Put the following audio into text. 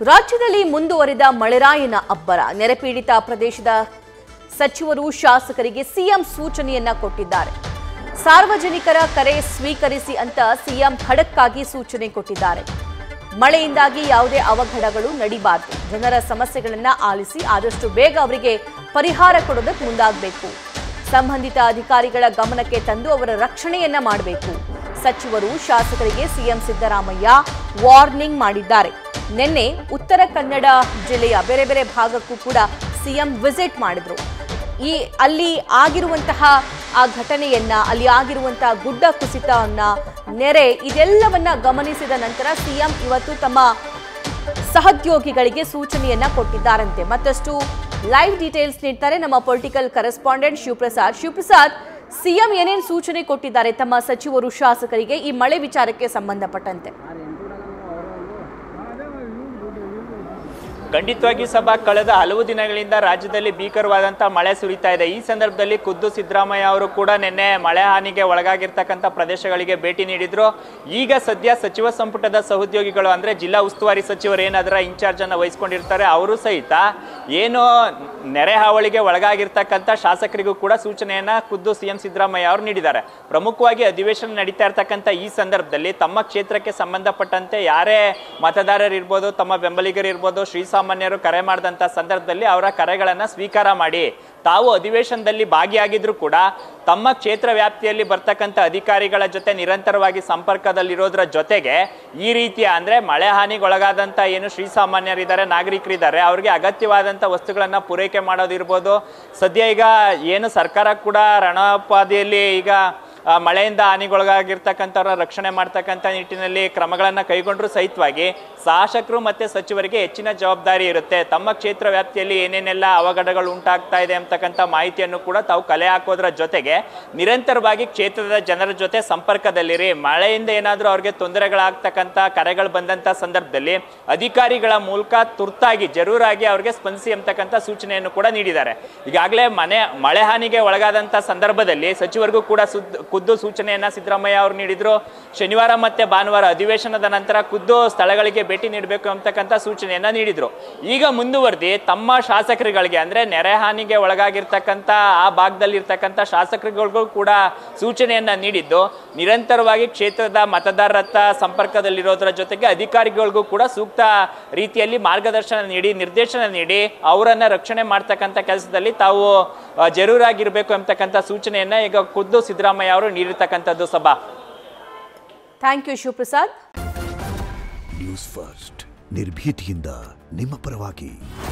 ರಾಜ್ಯದಲ್ಲಿ ಮುಂದುವರಿದ ಮಳೆರಾಯನ ಅಬ್ಬರ ನೆರೆಪೀಡಿತ ಪ್ರದೇಶದ ಸಚಿವರು ಶಾಸಕರಿಗೆ ಸಿಎಂ ಸೂಚನೆಯನ್ನ ಕೊಟ್ಟಿದ್ದಾರೆ ಸಾರ್ವಜನಿಕರ ಕರೆ ಸ್ವೀಕರಿಸಿ ಅಂತ ಸಿಎಂ ಖಡಕ್ ಆಗಿ ಸೂಚನೆ ಕೊಟ್ಟಿದ್ದಾರೆ ಮಳೆಯಿಂದಾಗಿ ಯಾವುದೇ ಅವಘಡಗಳು ನಡಿಬಾರದು ಜನರ ಸಮಸ್ಯೆಗಳನ್ನ ಆಲಿಸಿ ಆದಷ್ಟು ಬೇಗ ಅವರಿಗೆ ಪರಿಹಾರ ಕೊಡೋದಕ್ಕೆ ಮುಂದಾಗಬೇಕು ಸಂಬಂಧಿತ ಅಧಿಕಾರಿಗಳ ಗಮನಕ್ಕೆ ತಂದು ಅವರ ರಕ್ಷಣೆಯನ್ನ ಮಾಡಬೇಕು ಸಚಿವರು ಶಾಸಕರಿಗೆ ಸಿಎಂ ಸಿದ್ದರಾಮಯ್ಯ ವಾರ್ನಿಂಗ್ ಮಾಡಿದ್ದಾರೆ ನಿನ್ನೆ ಉತ್ತರ ಕನ್ನಡ ಜಿಲ್ಲೆಯ ಬೇರೆ ಬೇರೆ ಭಾಗಕ್ಕೂ ಕೂಡ ಸಿಎಂ ವಿಸಿಟ್ ಮಾಡಿದ್ರು ಈ ಅಲ್ಲಿ ಆಗಿರುವಂತಹ ಆ ಘಟನೆಯನ್ನ ಅಲ್ಲಿ ಆಗಿರುವಂತಹ ಗುಡ್ಡ ಕುಸಿತವನ್ನ ನೆರೆ ಇದೆಲ್ಲವನ್ನ ಗಮನಿಸಿದ ನಂತರ ಸಿಎಂ ಇವತ್ತು ತಮ್ಮ ಸಹೋದ್ಯೋಗಿಗಳಿಗೆ ಸೂಚನೆಯನ್ನ ಕೊಟ್ಟಿದ್ದಾರಂತೆ ಮತ್ತಷ್ಟು ಲೈವ್ ಡೀಟೇಲ್ಸ್ ನೀಡ್ತಾರೆ ನಮ್ಮ political correspondent Shivaprasad Shivaprasad CM ಏನೇನು ಸೂಚನೆ ಕೊಟ್ಟಿದ್ದಾರೆ ತಮ್ಮ ಸಚಿವರು ಶಾಸಕರಿಗೆ ಈ ಮಳೆ ವಿಚಾರಕ್ಕೆ ಸಂಬಂಧಪಟ್ಟಂತೆ ಖಂಡಿತವಾಗಿ ಸಭಾ ಕಳೆದ ಹಲವು ದಿನಗಳಿಂದ ರಾಜ್ಯದಲ್ಲಿ ಭೀಕರವಾದಂತಹ ಮಳೆ ಸುರಿತಾ ಇದೆ ಈ ಸಂದರ್ಭದಲ್ಲಿ ಖುದ್ದು ಸಿದ್ದರಾಮಯ್ಯ ಅವರು ಕೂಡ ನಿನ್ನೆ ಮಳೆ ಹಾನಿಗೆ ಒಳಗಾಗಿರ್ತಕ್ಕಂಥ ಪ್ರದೇಶಗಳಿಗೆ ಭೇಟಿ ನೀಡಿದ್ರು ಈಗ ಸದ್ಯ ಸಚಿವ ಸಂಪುಟದ ಸಹೋದ್ಯೋಗಿಗಳು ಅಂದ್ರೆ ಜಿಲ್ಲಾ ಉಸ್ತುವಾರಿ ಸಚಿವರು ಏನಾದ್ರ ಇನ್ಚಾರ್ಜ್ ಅನ್ನ ವಹಿಸ್ಕೊಂಡಿರ್ತಾರೆ ಅವರು ಸಹಿತ ಏನು ನೆರೆ ಹಾವಳಿಗೆ ಒಳಗಾಗಿರ್ತಕ್ಕಂಥ ಶಾಸಕರಿಗೂ ಕೂಡ ಸೂಚನೆಯನ್ನ ಖುದ್ದು ಸಿಎಂ ಸಿದ್ದರಾಮಯ್ಯ ಅವರು ನೀಡಿದ್ದಾರೆ ಪ್ರಮುಖವಾಗಿ ಅಧಿವೇಶನ ನಡೀತಾ ಇರ್ತಕ್ಕಂಥ ಈ ಸಂದರ್ಭದಲ್ಲಿ ತಮ್ಮ ಕ್ಷೇತ್ರಕ್ಕೆ ಸಂಬಂಧಪಟ್ಟಂತೆ ಯಾರೇ ಮತದಾರರಿರ್ಬೋದು ತಮ್ಮ ಬೆಂಬಲಿಗರಿರ್ಬೋದು ಶ್ರೀಸಾಮಾನ್ಯರು ಕರೆ ಮಾಡಿದಂಥ ಸಂದರ್ಭದಲ್ಲಿ ಅವರ ಕರೆಗಳನ್ನ ಸ್ವೀಕಾರ ಮಾಡಿ ತಾವು ಅಧಿವೇಶನದಲ್ಲಿ ಭಾಗಿಯಾಗಿದ್ರು ಕೂಡ ತಮ್ಮ ಕ್ಷೇತ್ರ ವ್ಯಾಪ್ತಿಯಲ್ಲಿ ಬರ್ತಕ್ಕಂಥ ಅಧಿಕಾರಿಗಳ ಜೊತೆ ನಿರಂತರವಾಗಿ ಸಂಪರ್ಕದಲ್ಲಿರೋದ್ರ ಜೊತೆಗೆ ಈ ರೀತಿಯ ಅಂದ್ರೆ ಮಳೆ ಹಾನಿಗೊಳಗಾದಂತ ಏನು ಶ್ರೀಸಾಮಾನ್ಯರಿದ್ದಾರೆ ನಾಗರಿಕರಿದ್ದಾರೆ ಅವ್ರಿಗೆ ಅಗತ್ಯವಾದಂಥ ವಸ್ತುಗಳನ್ನ ಪೂರೈಕೆ ಮಾಡೋದಿರ್ಬೋದು ಸದ್ಯ ಈಗ ಏನು ಸರ್ಕಾರ ಕೂಡ ರಣೋಪಾದಿಯಲ್ಲಿ ಈಗ ಆ, ಮಳೆಯಿಂದ ಹಾನಿಗೊಳಗಾಗಿರ್ತಕ್ಕಂಥವ್ರ ರಕ್ಷಣೆ ಮಾಡ್ತಕ್ಕಂಥ ನಿಟ್ಟಿನಲ್ಲಿ ಕ್ರಮಗಳನ್ನು ಕೈಗೊಂಡ್ರು ಸಹಿತವಾಗಿ ಶಾಸಕರು ಮತ್ತೆ ಸಚಿವರಿಗೆ ಹೆಚ್ಚಿನ ಜವಾಬ್ದಾರಿ ಇರುತ್ತೆ ತಮ್ಮ ಕ್ಷೇತ್ರ ವ್ಯಾಪ್ತಿಯಲ್ಲಿ ಏನೇನೆಲ್ಲ ಅವಘಡಗಳು ಉಂಟಾಗ್ತಾ ಇದೆ ಅಂತಕ್ಕಂಥ ಮಾಹಿತಿಯನ್ನು ಕೂಡ ತಾವು ಕಲೆ ಹಾಕೋದ್ರ ಜೊತೆಗೆ ನಿರಂತರವಾಗಿ ಕ್ಷೇತ್ರದ ಜನರ ಜೊತೆ ಸಂಪರ್ಕದಲ್ಲಿರಿ ಮಳೆಯಿಂದ ಏನಾದರೂ ಅವ್ರಿಗೆ ತೊಂದರೆಗಳಾಗ್ತಕ್ಕಂಥ ಕರೆಗಳು ಬಂದಂಥ ಸಂದರ್ಭದಲ್ಲಿ ಅಧಿಕಾರಿಗಳ ಮೂಲಕ ತುರ್ತಾಗಿ ಜರೂರಾಗಿ ಅವ್ರಿಗೆ ಸ್ಪಂದಿಸಿ ಅಂತಕ್ಕಂಥ ಸೂಚನೆಯನ್ನು ಕೂಡ ನೀಡಿದ್ದಾರೆ ಈಗಾಗಲೇ ಮನೆ ಮಳೆ ಹಾನಿಗೆ ಒಳಗಾದಂಥ ಸಂದರ್ಭದಲ್ಲಿ ಸಚಿವರಿಗೂ ಕೂಡ ಸುದ್ ಖುದ್ದು ಸೂಚನೆಯನ್ನ ಸಿದ್ದರಾಮಯ್ಯ ಅವರು ನೀಡಿದ್ರು ಶನಿವಾರ ಮತ್ತೆ ಭಾನುವಾರ ಅಧಿವೇಶನದ ನಂತರ ಖುದ್ದು ಸ್ಥಳಗಳಿಗೆ ಭೇಟಿ ನೀಡಬೇಕು ಅಂತಕ್ಕಂಥ ಸೂಚನೆಯನ್ನ ನೀಡಿದ್ರು ಈಗ ಮುಂದುವರೆದಿ ತಮ್ಮ ಶಾಸಕರುಗಳಿಗೆ ಅಂದ್ರೆ ನೆರೆ ಹಾನಿಗೆ ಒಳಗಾಗಿರ್ತಕ್ಕಂಥ ಆ ಭಾಗದಲ್ಲಿ ಇರ್ತಕ್ಕಂಥ ಶಾಸಕರುಗಳಿಗೂ ಕೂಡ ಸೂಚನೆಯನ್ನ ನೀಡಿದ್ದು ನಿರಂತರವಾಗಿ ಕ್ಷೇತ್ರದ ಮತದಾರರ ಸಂಪರ್ಕದಲ್ಲಿರೋದ್ರ ಜೊತೆಗೆ ಅಧಿಕಾರಿಗಳಿಗೂ ಕೂಡ ಸೂಕ್ತ ರೀತಿಯಲ್ಲಿ ಮಾರ್ಗದರ್ಶನ ನೀಡಿ ನಿರ್ದೇಶನ ನೀಡಿ ಅವರನ್ನ ರಕ್ಷಣೆ ಮಾಡ್ತಕ್ಕಂಥ ಕೆಲಸದಲ್ಲಿ ತಾವು ಆ, ಜರೂರಾಗಿರ್ಬೇಕು ಅಂತಕ್ಕಂಥ ಸೂಚನೆಯನ್ನ ಈಗ ಖುದ್ದು ಸಿದ್ದರಾಮಯ್ಯ ಅವರು ನೀಡಿರ್ತಕ್ಕಂಥದ್ದು ಸಭಾ thank you Shivaprasad News First ನಿರ್ಭೀತಿಯಿಂದ ನಿಮ್ಮ ಪರವಾಗಿ